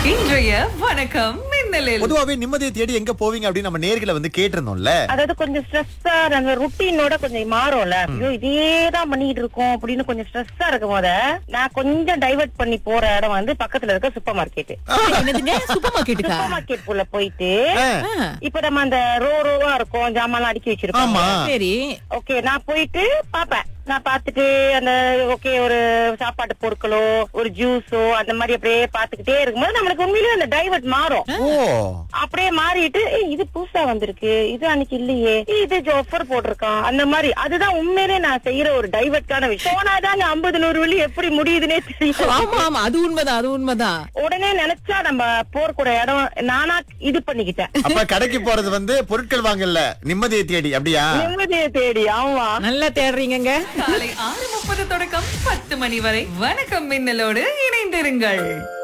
இன்றைய வணக்கம் மின்னலில் பொதுவாவே நிம்மதியை தேடி எங்க போவீங்க அப்படின்னு நம்ம நேர்களை வந்து கேட்டிருந்தோம்ல அதாவது கொஞ்சம் ஸ்ட்ரெஸ்ஸா அந்த ருட்டீனோட கொஞ்சம் மாறும்ல ஐயோ இதேதான் பண்ணிட்டு இருக்கோம் அப்படின்னு கொஞ்சம் ஸ்ட்ரெஸ்ஸா இருக்கும் போத நான் கொஞ்சம் டைவர்ட் பண்ணி போற இடம் வந்து பக்கத்துல இருக்க சூப்பர் மார்க்கெட் என்னதுங்க சூப்பர் மார்க்கெட்டுக்கா சூப்பர் மார்க்கெட் குள்ள போயிட்டு ஆ, இப்ப நம்ம அந்த ரோ ரோவா இருக்கும் ஜாமான் அடுக்கி வச்சிருக்கோம் ஆமா சரி ஓகே நான் போயிட்டு பாப்பேன் நான் பார்த்துட்டு அந்த ஓகே ஒரு சாப்பாட்டு பொருட்களோ ஒரு ஜூஸோ அந்த மாதிரி அப்படியே பார்த்துக்கிட்டே இருக்கும்போது நம்மளுக்கு உண்மையிலேயே அந்த டைவர்ட் மாறும் ஓ அப்படியே மாறிட்டு "ஏய், இது புதுசா வந்திருக்கு இது அன்னைக்கு இல்லையே ஏய், இது ஜோஃபர் போட்டிருக்கான் அந்த மாதிரி அதுதான் உண்மையிலே நான் செய்யற ஒரு டைவர்ட்டான விஷயம் போனாதாங்க ஐம்பது நூறு வெள்ளி எப்படி முடியுதுன்னே தெரியும் ஆமா ஆமா அது உண்மைதான் அது உண்மைதான் உடனே நினைச்சா நம்ம போறக்கூட இடம் நானா இது பண்ணிக்கிட்டேன் அப்ப கடைக்கு போறது வந்து பொருட்கள் வாங்கல நிம்மதியை தேடி அப்படியா நிம்மதியை தேடி ஆமா நல்லா தேடுறீங்கங்க காலை ஆறு முப்பது தொடக்கம் பத்து மணி வரை வணக்கம் மின்னலோடு இணைந்திருங்கள்